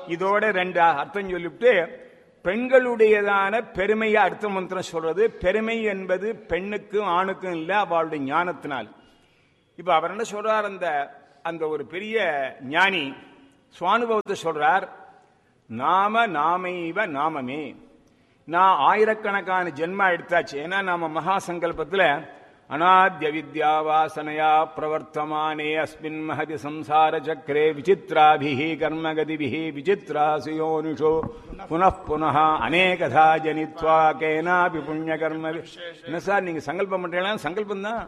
இதோட ரெண்டு அர்த்தம் சொல்லிவிட்டு பெண்களுடையதான பெருமையை அடுத்த மந்திரம் சொல்றது பெருமை என்பது பெண்ணுக்கும் ஆணுக்கும் இல்லை அவளுடைய ஞானத்தினால் இப்ப அவர் என்ன சொல்றார் அந்த அந்த ஒரு பெரிய ஞானி சுவானுபவத்தை சொல்றார் நாம நாமைவ நாமமே நான் ஆயிரக்கணக்கான ஜென்மா எடுத்தாச்சு ஏன்னா நாம மகா சங்கல்பத்துல அநாத்ய வித்யா வாசனையா பிரவர்த்தமானே அஸ்மின் மகதி சம்சார சக்கரே விசித்ராபிஹி கர்மகதிபிஹி விசித்ராசுயோனிஷோ புனః புனः அநேகதா ஜனித்வா கேனாபி புண்ணிய கர்ம என்ன சார் நீங்க சங்கல்பம் பண்றீங்களா சங்கல்பம் தான்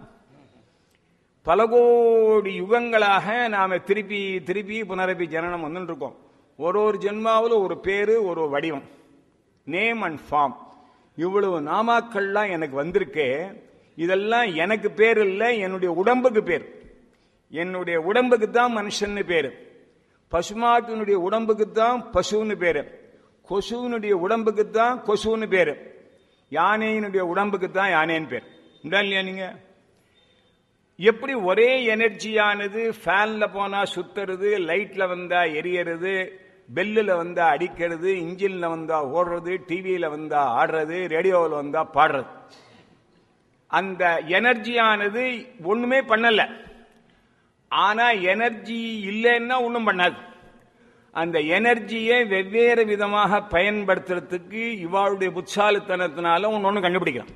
பல கோடி யுகங்களாக நாம திருப்பி திருப்பி புனரப்பி ஜனனம் வந்துட்டு இருக்கோம் ஒரு ஒரு ஜென்மாவில் ஒரு பேரு ஒரு வடிவம் நேம் அண்ட் ஃபார்ம் இவ்வளவு நாமாக்கள்லாம் எனக்கு வந்திருக்கே இதெல்லாம் எனக்கு பேர் இல்லை என்னுடைய உடம்புக்கு பேர் என்னுடைய உடம்புக்கு தான் மனுஷன்னு பேரு பசுமாட்டினுடைய உடம்புக்கு தான் பசுன்னு பேரு கொசுவினுடைய உடம்புக்கு தான் கொசுன்னு பேரு யானையினுடைய உடம்புக்கு தான் யானைன்னு பேர் உண்டா இல்லையா நீங்க எப்படி ஒரே எனர்ஜியானது ஃபேன்ல போனா சுத்துறது லைட்ல வந்தா எரியறது பெல்லில் வந்தா அடிக்கிறது இன்ஜின்ல வந்தா ஓடுறது டிவியில வந்தா ஆடுறது ரேடியோவில் வந்தா பாடுறது அந்த எனர்ஜியானது ஒண்ணுமே பண்ணல ஆனா எனர்ஜி இல்லைன்னா ஒன்றும் பண்ணாது அந்த எனர்ஜியை வெவ்வேறு விதமாக பயன்படுத்துறதுக்கு இவாளுடைய புத்தாலித்தனத்தினால ஒன்று ஒன்று கண்டுபிடிக்கிறான்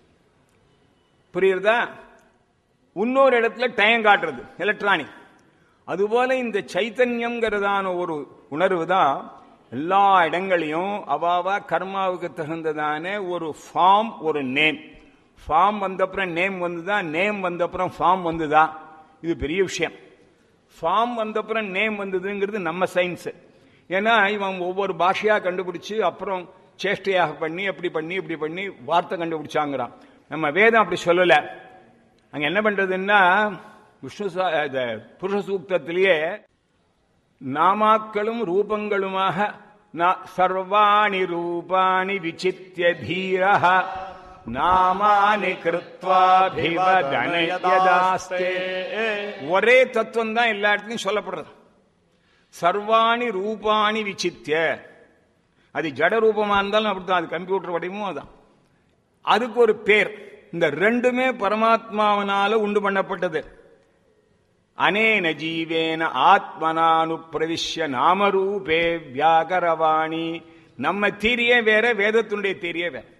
புரியுறதா இன்னொரு இடத்துல டைம் காட்டுறது எலக்ட்ரானிக் அதுபோல இந்த சைத்தன்யம்ங்கிறதான ஒரு உணர்வு தான் எல்லா இடங்களையும் அவாவா கர்மாவுக்கு தகுந்ததான ஒரு ஃபார்ம் ஒரு நேம் ஃபார்ம் வந்தப்புறம் நேம் வந்துதா நேம் வந்தப்புறம் ஃபார்ம் வந்துதா இது பெரிய விஷயம் ஃபார்ம் வந்தப்புறம் நேம் வந்ததுங்கிறது நம்ம சயின்ஸ் ஏன்னா இவன் ஒவ்வொரு பாஷையா கண்டுபிடிச்சு அப்புறம் சேஷ்டையாக பண்ணி அப்படி பண்ணி இப்படி பண்ணி வார்த்தை கண்டுபிடிச்சாங்கிறான் நம்ம வேதம் அப்படி சொல்லலை அங்க என்ன பண்றதுன்னா விஷ்ணு சா- இந்த புருஷ சூக்தத்திலேயே நாமாக்களும் ரூபங்களுமாக ந- சர்வாணி ரூபாணி விசித்திய தீரஹ நாமானி கிருத்வாபிவதனயதாஸ்தே ஒரே தத்துவம் தான் எல்லா இடத்துலையும் சொல்லப்படுறது சர்வாணி ரூபாணி விசித்திய அது ஜட ரூபமா இருந்தாலும் அப்படித்தான் அது கம்ப்யூட்டர் வடிவமும் அதான் அதுக்கு ஒரு பேர் இந்த ரெண்டுமே பரமாத்மாவனால உண்டு பண்ணப்பட்டது அனேன ஜீவேன ஆத்மனானு பிரவிஷ்ய நாமரூபே வியாகரவாணி நம்ம தீரியே வேற வேதத்துடைய தீரியே வேற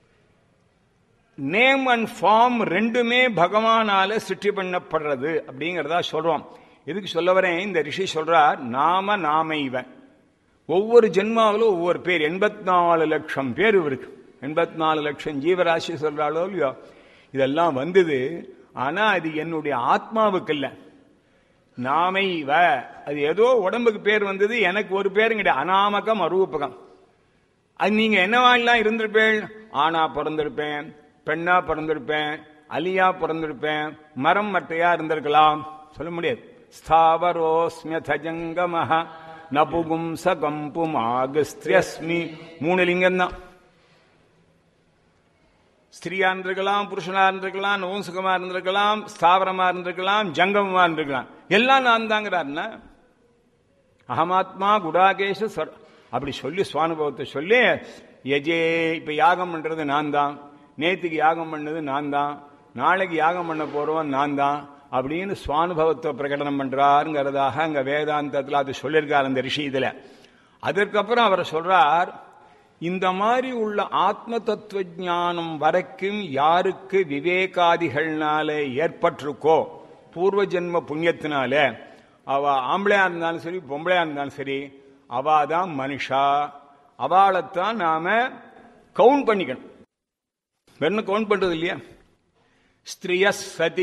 நேம் அண்ட் ஃபார்ம் ரெண்டுமே பகவானால சிருஷ்டி பண்ணப்படுறது அப்படிங்கறதா சொல்றோம் எதுக்கு சொல்ல வரேன் இந்த ரிஷி சொல்றார் நாம நாம இவன் ஒவ்வொரு ஜென்மாவிலும் ஒவ்வொரு பேர் எண்பத்தி நாலு லட்சம் பேர் இவருக்கு எண்பத்தி நாலு லட்சம் ஜீவராசி சொல்றாளோ இல்லையோ இதெல்லாம் வந்தது ஆனா அது என்னுடைய ஆத்மாவுக்கு இல்ல நாமை இவ அது ஏதோ உடம்புக்கு பேர் வந்தது எனக்கு ஒரு பேரும் கிடையாது அனாமகம் அரூபகம் அது நீங்க என்னவாலாம் இருந்திருப்பேன் ஆணா பிறந்திருப்பேன் பெண்ணா பிறந்திருப்பேன் அலியா பிறந்திருப்பேன் மரம் மட்டையா இருந்திருக்கலாம் சொல்ல முடியாது ஸ்தாவரோஸ்மியதஜங்கமஹ நபுகும் சகம்பும் ஆகஸ்திரியஸ்மி மூணு லிங்கம் தான் ஸ்திரியா இருந்திருக்கலாம் புருஷனா இருந்திருக்கலாம் நோசுகமா இருந்திருக்கலாம் ஸ்தாவரமா இருந்திருக்கலாம் ஜங்கமமா இருந்திருக்கலாம் எல்லாம் நான் தாங்கிறாருன்னா அகமாத்மா குடாகேஷ சர் அப்படி சொல்லி சுவானுபவத்தை சொல்லி எஜே இப்ப யாகம் பண்றது நான் தான் நேத்துக்கு யாகம் பண்ணது நான் தான் நாளைக்கு யாகம் பண்ண போறவன் நான் தான் அப்படின்னு சுவானுபவத்தை பிரகடனம் பண்றாருங்கிறதாக அங்க வேதாந்தத்தில் அது சொல்லியிருக்கார் அந்த ரிஷி இதுல அதற்கப்புறம் அவர் சொல்றார் இந்த மாதிரி உள்ள ஆத்ம தத்துவ ஞானம் வரைக்கும் யாருக்கு விவேகாதிகள்னால ஏற்பட்டிருக்கோ பூர்வ ஜென்ம புண்ணியத்தினால அவ ஆம்பளையா இருந்தாலும் சரி பொம்பளையா இருந்தாலும் சரி அவ தான் மனுஷா அவளைத்தான் நாம கவுண்ட் பண்ணிக்கணும் வெறும் கவுண்ட் பண்றது இல்லையா ஸ்திரிய சதி